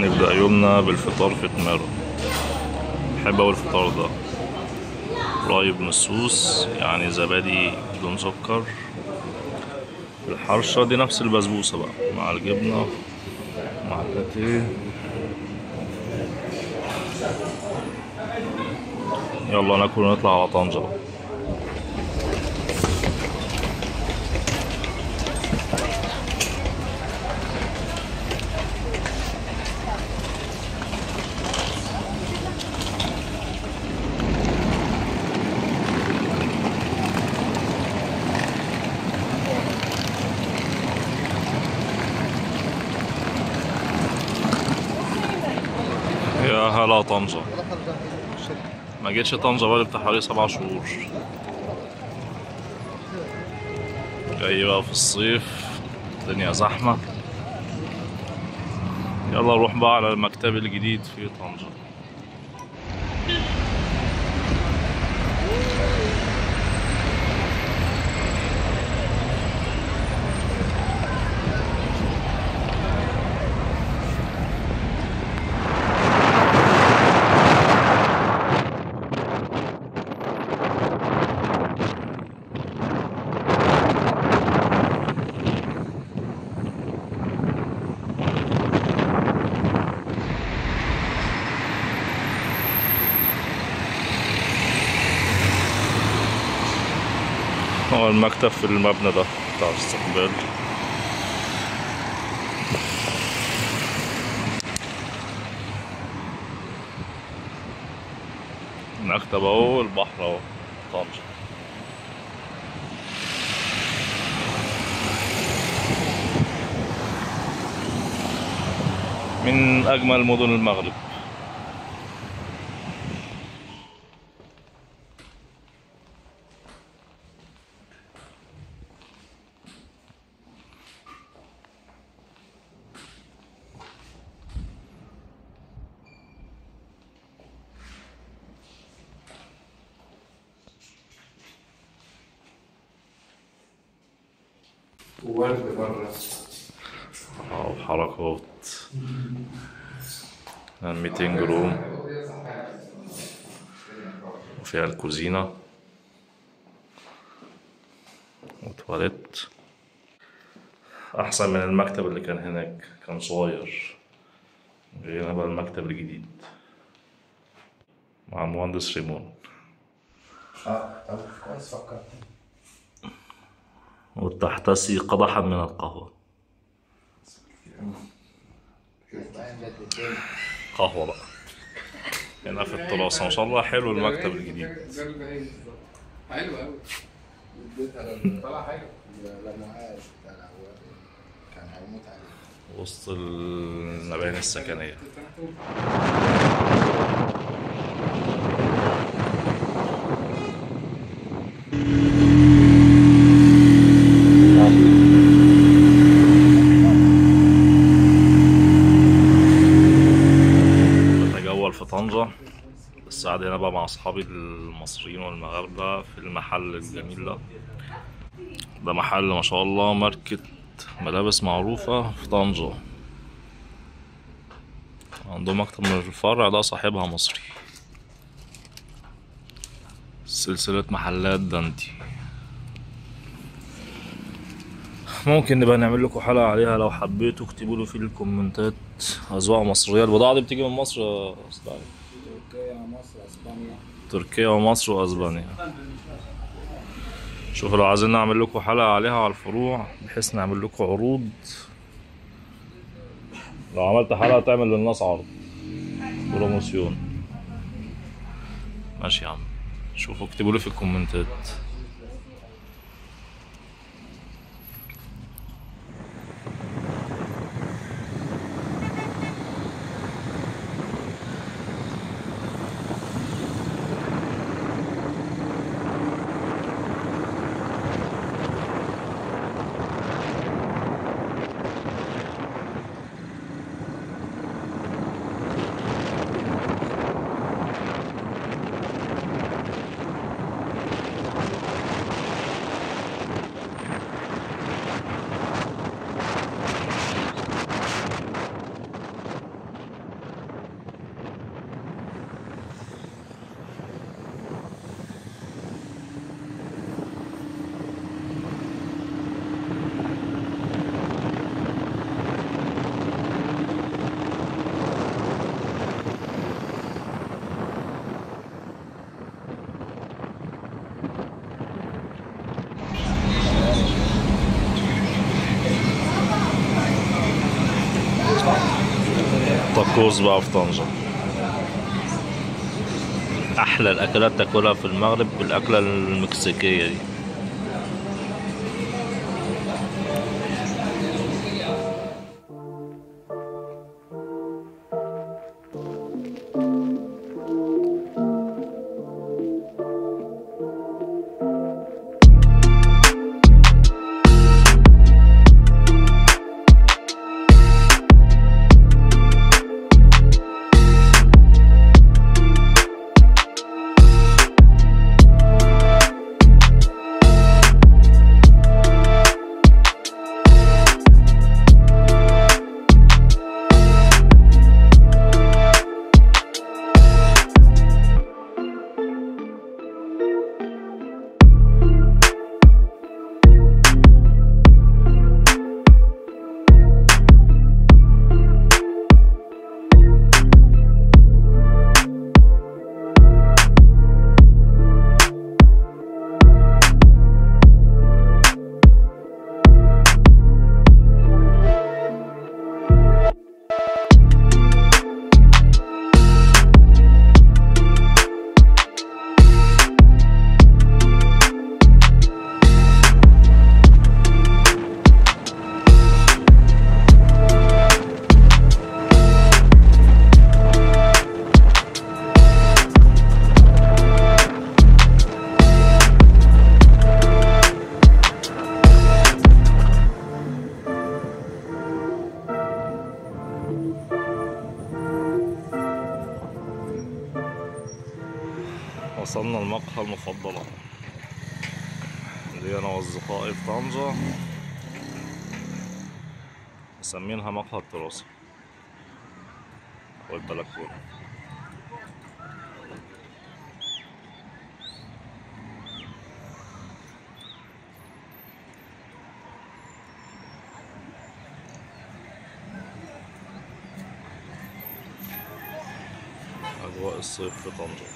نبدأ يومنا بالفطار في تمارو بحب أوي الفطار ده قريب من السوس يعني زبادي بدون سكر الحرشة دي نفس البسبوسة بقى مع الجبنة مع الباتيه يلا ناكل ونطلع على طنجة بقى يا هلا طنجة ما جيتش طنجة بقى بتاع حوالي سبع شهور جاي بقى في الصيف الدنيا زحمة يلا نروح بقى على المكتب الجديد في طنجة هو المكتب في المبنى ده بتاع الاستقبال المكتب اهو البحر اهو طنجة من أجمل مدن المغرب وورد بره أو حركات الميتينج روم وفيها الكوزينة وتواليت أحسن من المكتب اللي كان هناك كان صغير جينا بقى المكتب الجديد مع المهندس ريمون اه طب كويس فكرت وتحتسي قدحا من القهوة قهوة بقى هنا في التراث ما شاء الله حلو المكتب الجديد ده البهايم بالظبط حلو قوي طلع حلو لما قاعد بتاع العواد كان هيموت عليه وسط المباني السكنية بتجول في طنجة بس قاعد هنا بقى مع أصحابي المصريين والمغاربة في المحل الجميل ده ده محل ما شاء الله ماركة ملابس معروفة في طنجة عندهم أكتر من الفرع ده صاحبها مصري سلسلة محلات دانتي ممكن نبقى نعمل لكم حلقة عليها لو حبيتوا اكتبوا لي في الكومنتات أذواق مصرية البضاعة دي بتيجي من مصر يا أستاذ علي؟ تركيا مصر اسبانيا تركيا ومصر واسبانيا شوفوا لو عايزين نعمل لكم حلقة عليها على الفروع بحيث نعمل لكم عروض لو عملت حلقة تعمل للناس عرض بروموسيون ماشي يا عم شوفوا اكتبوا لي في الكومنتات الكوز بقى في طنجة أحلى الأكلات تاكلها في المغرب بالأكلة المكسيكية دي وصلنا المقهى المفضلة دي أنا وأصدقائي في طنجة مسمينها مقهى التراثي والبلكونة أجواء الصيف في طنجة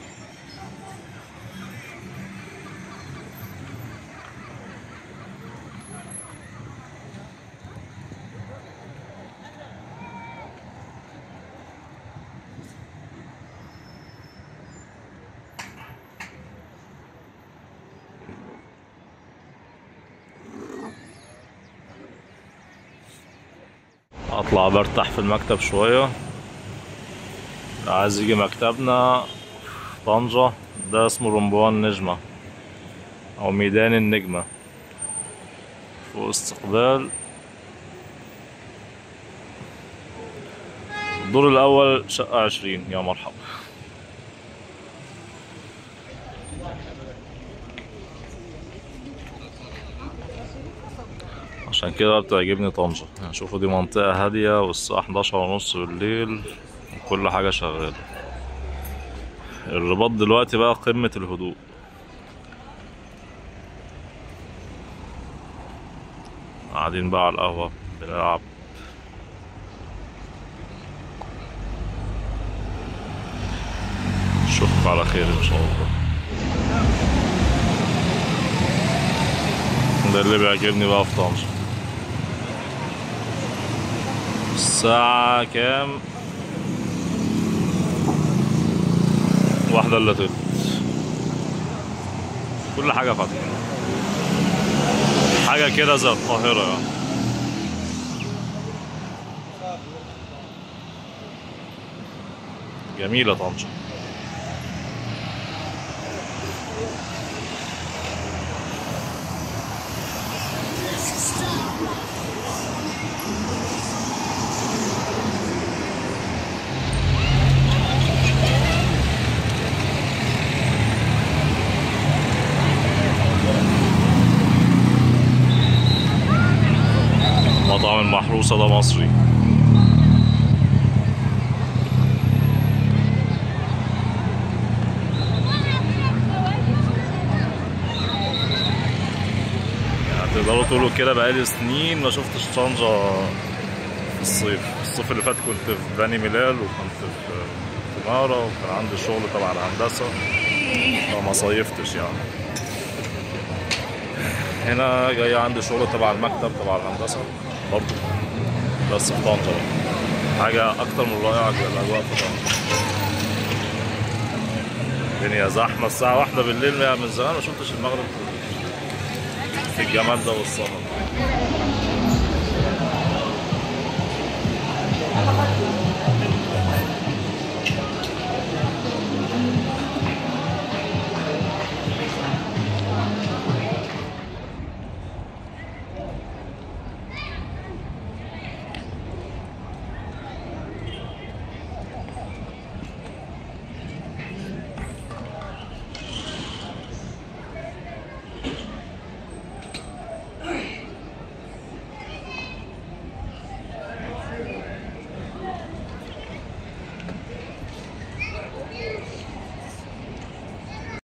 اطلع برتاح في المكتب شوية اللي عايز يجي مكتبنا في طنجة ده اسمه رمبوان نجمة او ميدان النجمة فوق استقبال الدور الاول شقة عشرين يا مرحبا عشان كده بتعجبني طنجة يعني شوفوا دي منطقة هادية والساعة 11 ونص بالليل وكل حاجة شغالة الرباط دلوقتي بقى قمة الهدوء قاعدين بقى على القهوة بنلعب اشوفكم على خير ان شاء الله ده اللي بيعجبني بقى في طنجة الساعة كام؟ واحدة إلا تلت كل حاجة فاتحة حاجة كده زي القاهرة يعني جميلة طنجة مطعم المحروسة ده مصري يعني تقدروا تقولوا كده بقالي سنين ما شفتش طنجة في الصيف الصيف اللي فات كنت في بني ميلال وكنت في في مارا وكان عندي شغل تبع الهندسة فما صيفتش يعني هنا جاي عندي شغل تبع المكتب تبع الهندسة برضه بس في طنجة بقى حاجة أكتر من رائعة كده الأجواء طبعا الدنيا زحمة الساعة واحدة بالليل من زمان ما شفتش المغرب في الجمال ده والسهر